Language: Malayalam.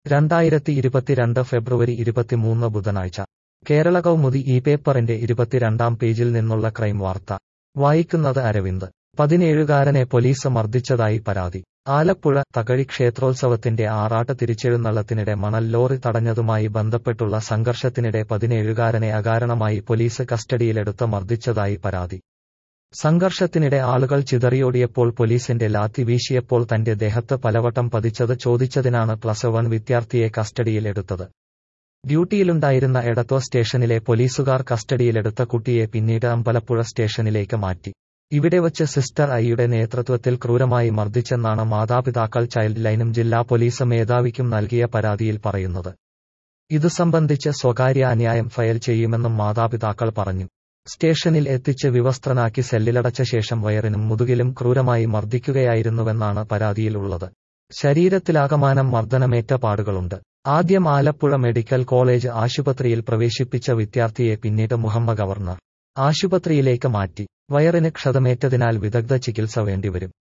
രണ്ടായിരത്തി ഇരുപത്തിരണ്ട് ഫെബ്രുവരി ഇരുപത്തിമൂന്ന് ബുധനാഴ്ച കേരള കൗമുദി ഈ പേപ്പറിന്റെ ഇരുപത്തിരണ്ടാം പേജിൽ നിന്നുള്ള ക്രൈം വാർത്ത വായിക്കുന്നത് അരവിന്ദ് പതിനേഴുകാരനെ പോലീസ് മർദ്ദിച്ചതായി പരാതി ആലപ്പുഴ തകഴി ക്ഷേത്രോത്സവത്തിന്റെ ആറാട്ട് തിരിച്ചെഴുന്നള്ളത്തിനിടെ മണൽ ലോറി തടഞ്ഞതുമായി ബന്ധപ്പെട്ടുള്ള സംഘർഷത്തിനിടെ പതിനേഴുകാരനെ അകാരണമായി പോലീസ് കസ്റ്റഡിയിലെടുത്ത് മർദ്ദിച്ചതായി പരാതി സംഘർഷത്തിനിടെ ആളുകൾ ചിതറിയോടിയപ്പോൾ പോലീസിന്റെ ലാത്തി വീശിയപ്പോൾ തന്റെ ദേഹത്ത് പലവട്ടം പതിച്ചത് ചോദിച്ചതിനാണ് പ്ലസ് വൺ വിദ്യാർത്ഥിയെ കസ്റ്റഡിയിലെടുത്തത് ഡ്യൂട്ടിയിലുണ്ടായിരുന്ന എടത്വ സ്റ്റേഷനിലെ പോലീസുകാർ കസ്റ്റഡിയിലെടുത്ത കുട്ടിയെ പിന്നീട് അമ്പലപ്പുഴ സ്റ്റേഷനിലേക്ക് മാറ്റി ഇവിടെ വച്ച് സിസ്റ്റർ ഐയുടെ നേതൃത്വത്തിൽ ക്രൂരമായി മർദ്ദിച്ചെന്നാണ് മാതാപിതാക്കൾ ചൈൽഡ് ലൈനും ജില്ലാ പോലീസ് മേധാവിക്കും നൽകിയ പരാതിയിൽ പറയുന്നത് ഇതു സംബന്ധിച്ച് സ്വകാര്യ അന്യായം ഫയൽ ചെയ്യുമെന്നും മാതാപിതാക്കൾ പറഞ്ഞു സ്റ്റേഷനിൽ എത്തിച്ച് വിവസ്ത്രനാക്കി സെല്ലിലടച്ച ശേഷം വയറിനും മുതുകിലും ക്രൂരമായി മർദ്ദിക്കുകയായിരുന്നുവെന്നാണ് പരാതിയിലുള്ളത് ശരീരത്തിലാകമാനം മർദ്ദനമേറ്റ പാടുകളുണ്ട് ആദ്യം ആലപ്പുഴ മെഡിക്കൽ കോളേജ് ആശുപത്രിയിൽ പ്രവേശിപ്പിച്ച വിദ്യാർത്ഥിയെ പിന്നീട് മുഹമ്മ ഗവർണർ ആശുപത്രിയിലേക്ക് മാറ്റി വയറിന് ക്ഷതമേറ്റതിനാൽ വിദഗ്ധ ചികിത്സ വേണ്ടിവരും